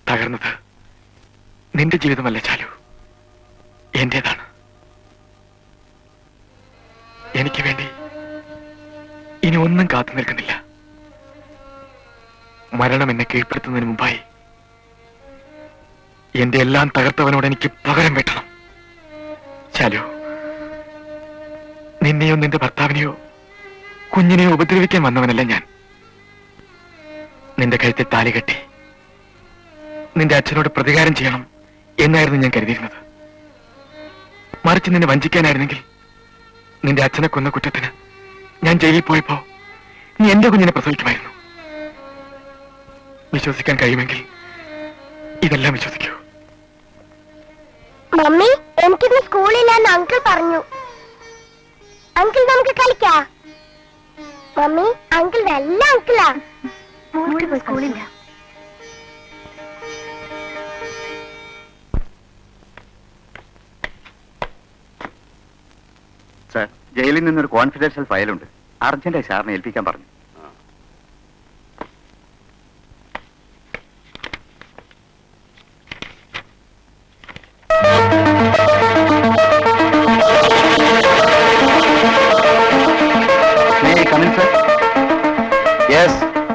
തകർന്നത് നിന്റെ ജീവിതമല്ല ചാലു എന്റേതാണ് എനിക്ക് വേണ്ടി ഇനി ഒന്നും കാത്തു നിൽക്കുന്നില്ല മരണം എന്നെ കീഴ്പ്പെടുത്തുന്നതിന് മുമ്പായി എന്റെ എല്ലാം തകർത്തവനോട് എനിക്ക് പകരം വെട്ടണം ചാലു നിന്നെയോ നിന്റെ ഭർത്താവിനെയോ കുഞ്ഞിനെയോ ഉപദ്രവിക്കാൻ വന്നവനല്ല ഞാൻ നിന്റെ കഴുത്തിൽ താലി കെട്ടി നിന്റെ അച്ഛനോട് പ്രതികാരം ചെയ്യണം എന്നായിരുന്നു ഞാൻ കരുതിയിരുന്നത് മറിച്ച് നിന്നെ വഞ്ചിക്കാനായിരുന്നെങ്കിൽ നിന്റെ അച്ഛനെ കൊന്ന കുറ്റത്തിന് ഞാൻ ജയിലിൽ പോയപ്പോ നീ എന്റെ കുഞ്ഞിനെ പ്രസവിക്കുമായിരുന്നു വിശ്വസിക്കാൻ കഴിയുമെങ്കിൽ ഇതെല്ലാം വിശ്വസിക്കൂ മമ്മി എനിക്കിന്ന് സ്കൂളില്ലെന്ന് അങ്കിൾ പറഞ്ഞു അങ്കിൾ നമുക്ക് കളിക്കാ മമ്മി അങ്കിൾ നല്ല അങ്കിളാ സ്കൂളില്ല സാർ ജയിലിൽ നിന്നൊരു കോൺഫിഡൻഷ്യൽ ഫയലുണ്ട് അർജന്റായി സാറിനെ ഏൽപ്പിക്കാൻ പറഞ്ഞു May I come in, sir? Yes.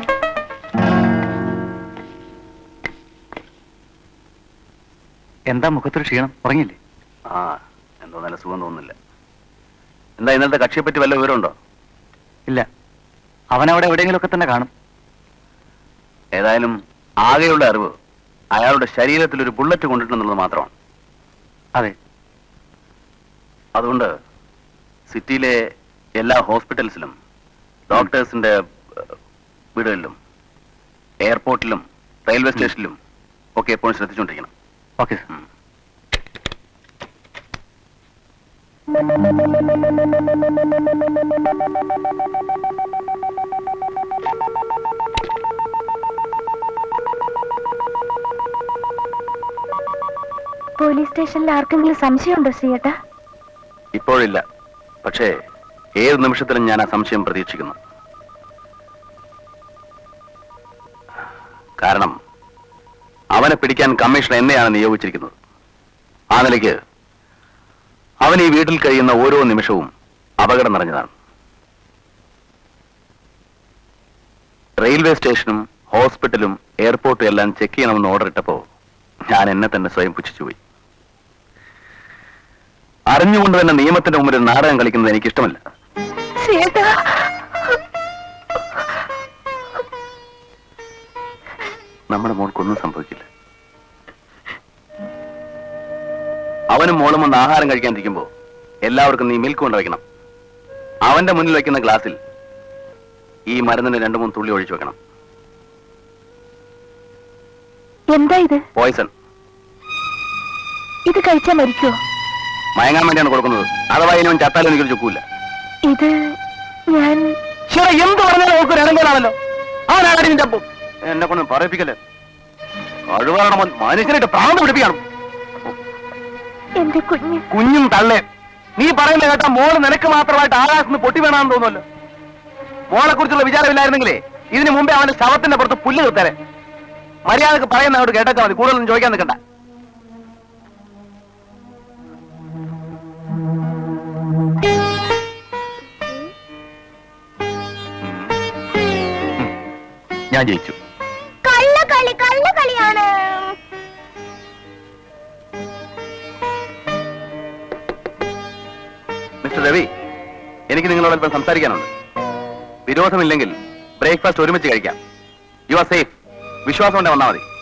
എന്താ മുഖത്തൊരു ക്ഷീണം ഉറങ്ങില്ലേ ആ എന്തോ നല്ല സുഖം തോന്നുന്നില്ല എന്താ ഇന്നലത്തെ കക്ഷിയെ പറ്റി വല്ല വിവരമുണ്ടോ ഇല്ല അവനവിടെ എവിടെയെങ്കിലുമൊക്കെ തന്നെ കാണും ഏതായാലും ആകെയുള്ള അറിവ് അയാളുടെ ശരീരത്തിൽ ഒരു ബുള്ളറ്റ് കൊണ്ടിട്ടുണ്ടെന്നുള്ളത് മാത്രമാണ് അതെ അതുകൊണ്ട് സിറ്റിയിലെ എല്ലാ ഹോസ്പിറ്റൽസിലും ഡോക്ടേഴ്സിന്റെ ഏഹ്, വീടുകളിലും എയർപോർട്ടിലും റെയിൽവേ സ്റ്റേഷനിലും ഒക്കെ എപ്പോഴും ശ്രദ്ധിച്ചുകൊണ്ടിരിക്കണം ഓക്കെ സാർ ഉം. പോലീസ് സ്റ്റേഷനിൽ ആർക്കെങ്കിലും സംശയമുണ്ടോ ശ്രീയേട്ടാ ഇപ്പോഴില്ല പക്ഷേ ഏത് നിമിഷത്തിലും ഞാൻ ആ സംശയം പ്രതീക്ഷിക്കുന്നു കാരണം അവനെ പിടിക്കാൻ കമ്മീഷൻ എന്നെയാണ് നിയോഗിച്ചിരിക്കുന്നത് ആ നിലയ്ക്ക് അവൻ ഈ വീട്ടിൽ കഴിയുന്ന ഓരോ നിമിഷവും അപകടം നിറഞ്ഞതാണ് റെയിൽവേ സ്റ്റേഷനും ഹോസ്പിറ്റലും എയർപോർട്ടും എല്ലാം ചെക്ക് ചെയ്യണമെന്ന് ഓർഡർ ഇട്ടപ്പോ ഞാൻ എന്നെ തന്നെ സ്വയം പുച്ഛിച്ചുപോയി അറിഞ്ഞുകൊണ്ട് തന്നെ നിയമത്തിന്റെ മുമ്പിൽ ഒരു നാടകം കളിക്കുന്നത് എനിക്ക് ഇഷ്ടമല്ല ശ്രീയേട്ടാ നമ്മുടെ മോൾക്കൊന്നും സംഭവിക്കില്ല അവനും മോളും ഒന്ന് ആഹാരം കഴിക്കാനിരിക്കുമ്പോ എല്ലാവർക്കും നീ മിൽക്ക് കൊണ്ട് വയ്ക്കണം അവന്റെ മുന്നിൽ വെക്കുന്ന ഗ്ലാസ്സിൽ ഈ മരുന്നിന് രണ്ടു മൂന്ന് തുള്ളി ഒഴിച്ചു വെക്കണം എന്താ ഇത് പോയിസൺ ഇത് കഴിച്ചാൽ മരിക്കുമോ മയങ്ങാൻ വേണ്ടിയാണ് കൊടുക്കുന്നത് അഥവാ ഇനിവൻ ചത്താലും എനിക്കൊരു ചുക്കൂല്ല ഇത് ഞാൻ എന്ത് പറഞ്ഞാലും നമുക്ക് ഇടങ്കലാണല്ലോ അവനാടി ചപ്പും എന്നെ കൊണ്ട് പറയിപ്പിക്കല്ലേ കഴിവാറണം മനുഷ്യനായിട്ട് പ്രാന്ത് പിടിപ്പിക്കണം എന്റെ കുഞ്ഞ് കുഞ്ഞും തള്ളേ നീ പറയുന്നത് കേട്ടാ മോള് നിനക്ക് മാത്രമായിട്ട് ആകാശത്ത് പൊട്ടി വേണമെന്ന് തോന്നുമല്ലോ മോളെ കുറിച്ചുള്ള വിചാരമില്ലായിരുന്നെങ്കിലേ ഇതിനു മുമ്പേ അവന്റെ ശവത്തിന്റെ പുറത്ത് പുല്ല് നിർത്തരെ മര്യാദക്ക് പറയുന്ന അങ്ങോട്ട് കേട്ടേക്കാ മതി കൂടുതലൊന്നും ചോദിക്കാൻ നിൽക്കണ്ട ഞാൻ ജയിച്ചു കള്ളക്കളി കള്ളക്കളിയാണ് മിസ്റ്റർ രവി എനിക്ക് നിങ്ങളോട് അല്പം സംസാരിക്കാനുണ്ട് വിരോധമില്ലെങ്കിൽ ബ്രേക്ക്ഫാസ്റ്റ് ഒരുമിച്ച് കഴിക്കാം യു ആർ സേഫ് വിശ്വാസം ഉണ്ടെ വന്നാൽ മതി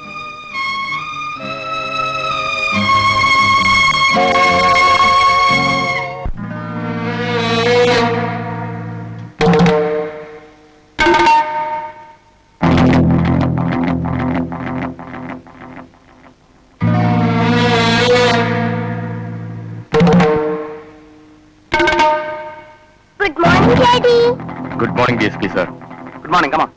good morning daddy good morning D S P sir good morning കമാ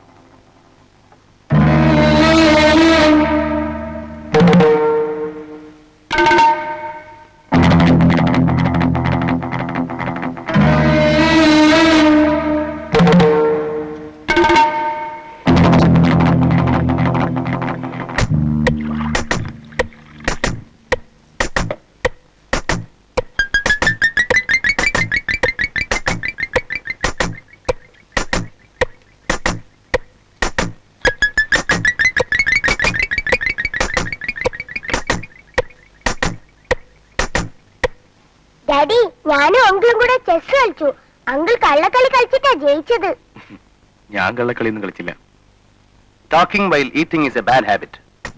ഞാനും അങ്കിളും കൂടെ ചെസ് കളിച്ചു അങ്കിൾ കള്ളക്കളി കളിച്ചിട്ടാ ജയിച്ചത് ഞാൻ കള്ളക്കളിയൊന്നും കളിച്ചില്ല talking while eating is a bad habit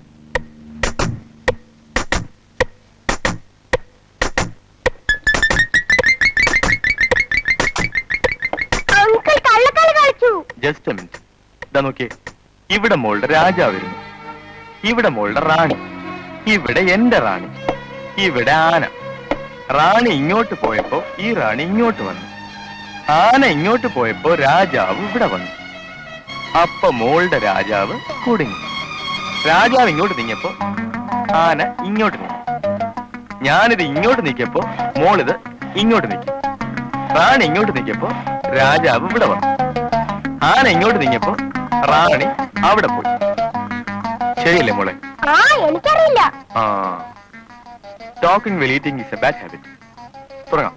uncle കള്ളക്കളി കളിച്ചു ജസ്റ്റ് മിനിറ്റ് ഇതാ നോക്കിയേ ഇവിടെ മോളുടെ രാജാവ് വരുന്നു ഇവിടെ മോളുടെ റാണി ഇവിടെ എന്റെ റാണി ഇവിടെ ആന റാണി ഇങ്ങോട്ട് പോയപ്പോ ഈ റാണി ഇങ്ങോട്ട് വന്നു ആന ഇങ്ങോട്ട് പോയപ്പോ രാജാവ് ഇവിടെ വന്നു അപ്പൊ മോളുടെ രാജാവ് കുടുങ്ങി രാജാവ് ഇങ്ങോട്ട് നീങ്ങിയപ്പോ ആന ഇങ്ങോട്ട് നീങ്ങി ഞാനിത് ഇങ്ങോട്ട് നീക്കിയപ്പോ മോളിത് ഇങ്ങോട്ട് നീക്കി റാണി ഇങ്ങോട്ട് നീക്കിയപ്പോ രാജാവ് ഇവിടെ വന്നു ആന ഇങ്ങോട്ട് നീങ്ങിയപ്പോ റാണി അവിടെ പോയി ശരിയല്ലേ മോളെ ആ എനിക്കറിയില്ല ആ talking well eating is a bad habit തുടങ്ങാം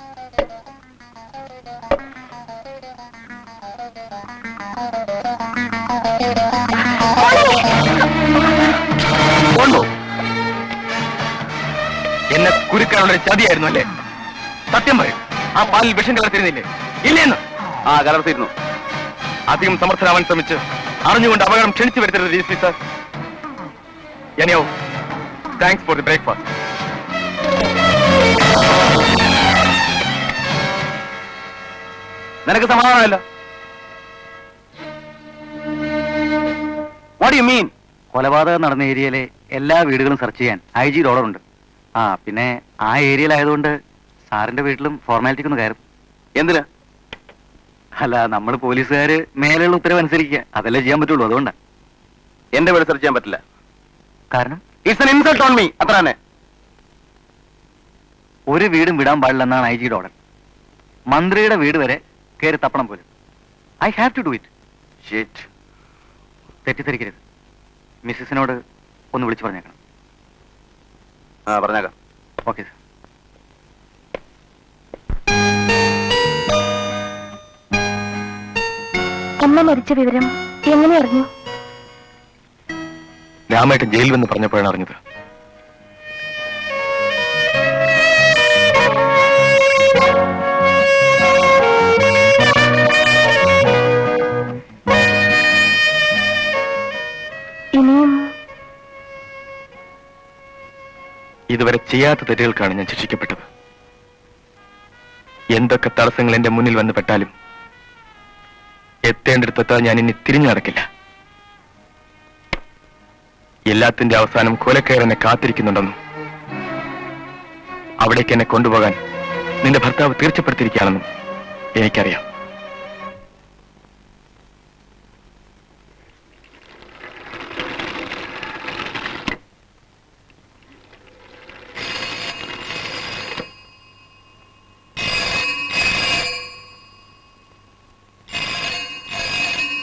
കൊണ്ടോ എന്നെ കുരുക്കാനുള്ള ഒരു ചതിയായിരുന്നു അല്ലേ സത്യം പറയും ആ പാലിൽ വിഷം കലർത്തിരുന്നില്ലേ ഇല്ലേന്ന് ആ കലർത്തിയിരുന്നു അധികം സമർത്ഥനാവാൻ ശ്രമിച്ച് അറിഞ്ഞുകൊണ്ട് അപകടം ക്ഷണിച്ചു വരുത്തരുത് ഡി സി സാർ എനിയോ താങ്ക്സ് ഫോർ ദി ബ്രേക്ക്ഫാസ്റ്റ് നിനക്ക് സമാധാനമല്ല വാട്ട് യു മീൻ കൊലപാതകം നടന്ന ഏരിയയിലെ എല്ലാ വീടുകളും സെർച്ച് ചെയ്യാൻ ഐ ജി ഓർഡർ ഉണ്ട് ആ പിന്നെ ആ ഏരിയയിലായതുകൊണ്ട് സാറിന്റെ വീട്ടിലും ഫോർമാലിറ്റിക്ക് ഒന്ന് കയറും എന്തിന് അല്ല നമ്മൾ പോലീസുകാര് മേലെയുള്ള ഉത്തരവ് അനുസരിക്കുക അതല്ലേ ചെയ്യാൻ പറ്റുള്ളൂ അതുകൊണ്ടാ എന്റെ വീട് സെർച്ച് ചെയ്യാൻ പറ്റില്ല കാരണം it's an insult on me അത്ര തന്നെ ഒരു വീടും വിടാൻ പാടില്ലെന്നാണ് ഐ ജിയുടെ ഓർഡർ മന്ത്രിയുടെ വീട് വരെ കയറി തപ്പണം പോലും I have to do it sheet തെറ്റിദ്ധരിക്കരുത് മിസ്സിസിനോട് ഒന്ന് വിളിച്ചു പറഞ്ഞേക്കണം ആ പറഞ്ഞേക്കാം ഓക്കെ സാർ അമ്മ മരിച്ച വിവരം എങ്ങനെ അറിഞ്ഞു രാമേട്ടൻ ജയിലിൽ വന്ന് പറഞ്ഞപ്പോഴാണ് അറിഞ്ഞത് ഇനിയും ഇതുവരെ ചെയ്യാത്ത തെറ്റുകൾക്കാണ് ഞാൻ ശിക്ഷിക്കപ്പെട്ടത് എന്തൊക്കെ തടസ്സങ്ങൾ എന്റെ മുന്നിൽ വന്ന് പെട്ടാലും എത്തേണ്ടിടത്തെത്താൻ ഞാൻ ഇനി തിരിഞ്ഞു നടക്കില്ല എല്ലാത്തിന്റെ അവസാനം കൊലക്കയർ എന്നെ കാത്തിരിക്കുന്നുണ്ടെന്നും അവിടേക്ക് എന്നെ കൊണ്ടുപോകാൻ നിന്റെ ഭർത്താവ് തീർച്ചപ്പെടുത്തിയിരിക്കുകയാണെന്നും എനിക്കറിയാം